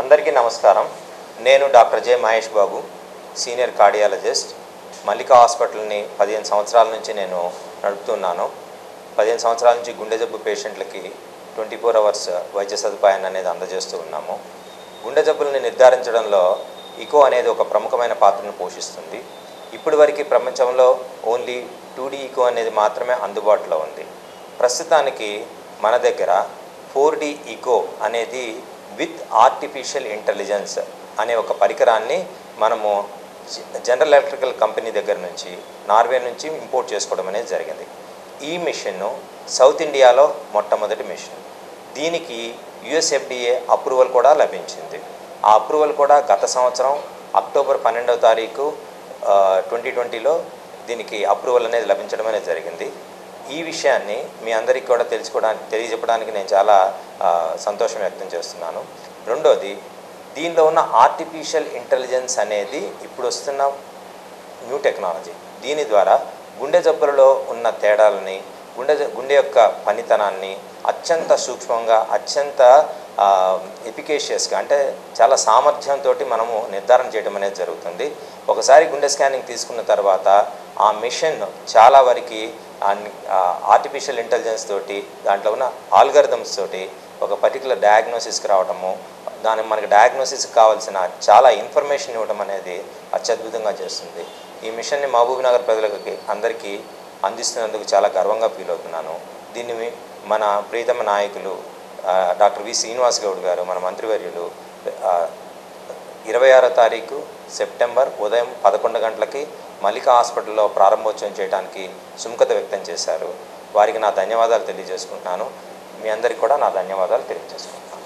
అందరికీ నమస్కారం నేను doctor J Mahesh Babu senior cardiologist Mallika హాస్పిటల్ని పదిహేను సంవత్సరాల నుంచి నేను నడుపుతున్నాను పదిహేను సంవత్సరాల నుంచి గుండె జబ్బు పేషెంట్లకి ట్వంటీ ఫోర్ అవర్స్ వైద్య సదుపాయాన్ని అనేది అందజేస్తూ ఉన్నాము గుండె జబ్బుల్ని నిర్ధారించడంలో ఇకో అనేది ఒక ప్రముఖమైన పాత్రను పోషిస్తుంది ఇప్పటి వరకు ప్రపంచంలో ఓన్లీ టూ డీ ఇకో అనేది మాత్రమే అందుబాటులో ఉంది ప్రస్తుతానికి మన దగ్గర ఫోర్ డి ఇకో అనేది విత్ ఆర్టిఫిషియల్ ఇంటెలిజెన్స్ అనే ఒక పరికరాన్ని మనము జ- జనరల్ ఎలక్ట్రికల్ కంపెనీ దగ్గర నుంచి నార్వే నుంచి ఇంపోర్ట్ చేసుకోవడం అనేది జరిగింది ఈ మిషన్ సౌత్ ఇండియాలో మొట్టమొదటి మిషన్ దీనికి యుఎస్ఎఫ్డిఏ అప్రూవల్ కూడా లభించింది ఆ అప్రూవల్ కూడా గత సంవత్సరం అక్టోబర్ పన్నెండవ తారీఖు ట్వంటీ ట్వంటీలో దీనికి అప్రూవల్ అనేది లభించడం అనేది జరిగింది ఈ విషయాన్ని మీ అందరికీ కూడా తెలుసుకోవడానికి తెలియజెప్పడానికి నేను చాలా ఆ, సంతోషం వ్యక్తం చేస్తున్నాను రెండోది దీనిలో ఉన్న ఆర్టిఫిషియల్ ఇంటెలిజెన్స్ అనేది ఇప్పుడు వస్తున్న న్యూ టెక్నాలజీ దీని ద్వారా గుండె జబ్బులలో ఉన్న తేడాలని గుండె జ- గుండె యొక్క పనితనాన్ని అత్యంత సూక్ష్మంగా అత్యంత ఎఫికేషియస్గా అంటే చాలా సామర్థ్యంతో మనము నిర్ధారణ చేయడం అనేది జరుగుతుంది ఒకసారి గుండె స్కానింగ్ తీసుకున్న తర్వాత ఆ మిషన్ చాలా వరకు ఆర్టిఫిషియల్ ఇంటెలిజెన్స్ తోటి దాంట్లో ఉన్న ఆల్గరిథమ్స్ తోటి ఒక పర్టికులర్ డయాగ్నోసిస్కి రావడము దాని మనకి డయాగ్నోసిస్కి కావాల్సిన చాలా ఇన్ఫర్మేషన్ ఇవ్వడం అనేది అత్యద్భుతంగా చేస్తుంది ఈ మిషన్ని మహబూబ్ నగర్ ప్రజలకి అందరికీ అందిస్తున్నందుకు చాలా గర్వంగా ఫీల్ అవుతున్నాను దీన్ని మీ- మన ప్రీతమ నాయకులు ఆ, డాక్టర్ వి శ్రీనివాస్ గౌడ్ గారు మన మంత్రివర్యులు ఆ, ఇరవై ఆరో తారీఖు సెప్టెంబర్ ఉదయం పదకొండు గంటలకి మల్లికా హాస్పిటల్లో ప్రారంభోత్సవం చేయడానికి సుముఖత వ్యక్తం చేశారు వారికి నా ధన్యవాదాలు తెలియజేసుకుంటున్నాను మీ అందరికీ కూడా నా ధన్యవాదాలు తెలియజేసుకుంటున్నాను